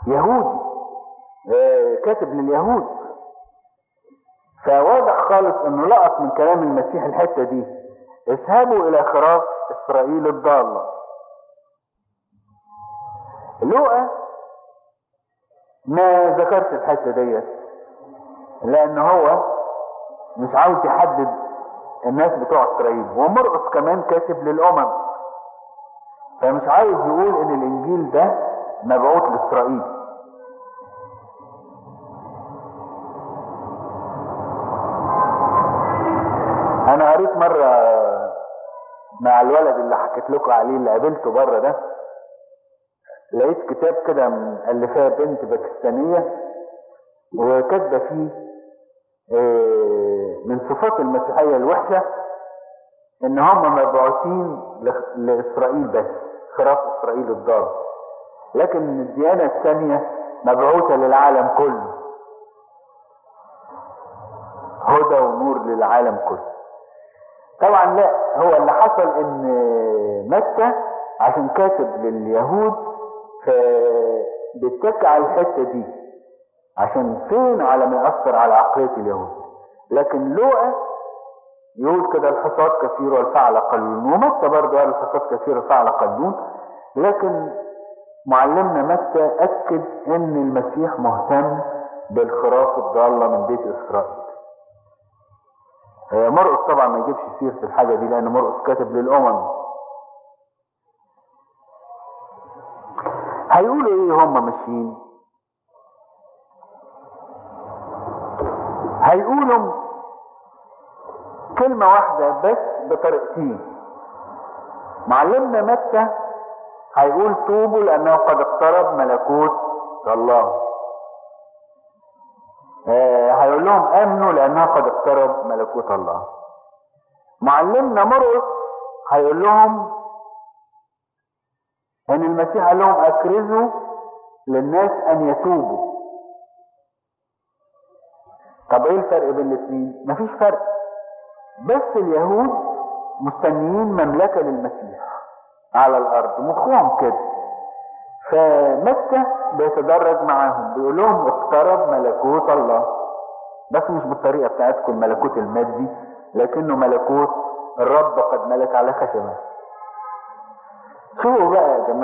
يهودي آه، كاتب لليهود فواضح خالص انه لقط من كلام المسيح الحته دي اذهبوا الى خراف اسرائيل الضاله لوقا ما ذكرش الحته ديت لان هو مش عاوز يحدد الناس بتوع اسرائيل ومرقس كمان كاتب للامم فمش عايز يقول ان الانجيل ده مبعوث لاسرائيل انا قريت مره مع الولد اللي حكيت لكم عليه اللي قابلته بره ده لقيت كتاب كده مؤلفاه بنت باكستانيه وكاتبه فيه آه، من صفات المسيحيه الوحشه ان هم مبعوثين لخ- لاسرائيل بس خراف اسرائيل الضال لكن الديانه الثانيه مبعوثه للعالم كله هدى ونور للعالم كله طبعا لا هو اللي حصل ان مكة عشان كاتب لليهود فبيتك على الحتة دي عشان فين على ما يأثر على عقلية اليهود لكن لوقا يقول كده الحصاد كثير والفعل قليلون ومتى برضه قال الحصاد كثير والفعل قليلون لكن معلمنا متى أكد إن المسيح مهتم بالخراف الضالة من بيت إسرائيل آه، مرقس طبعا ما يجيبش سيرة الحاجة دي لأن مرقس كاتب للأمم هيقولوا إيه هم ماشيين؟ هيقولوا كلمة واحدة بس بطريقتين معلمنا متى هيقول توبوا لأنه قد اقترب ملكوت الله آه، هيقول لهم امنوا لانه قد اقترب ملكوت الله معلمنا مرقس هيقول لهم ان المسيح قال لهم اكرزوا للناس ان يتوبوا طب ايه الفرق بين الاثنين مفيش فرق بس اليهود مستنيين مملكة للمسيح على الارض مخهم كده فمكة بيتدرج معاهم بيقول لهم اقترب ملكوت الله بس مش بالطريقة بتاعتكم الملكوت المادي لكنه ملكوت الرب قد ملك على خشبه شوفوا بقى يا جماعة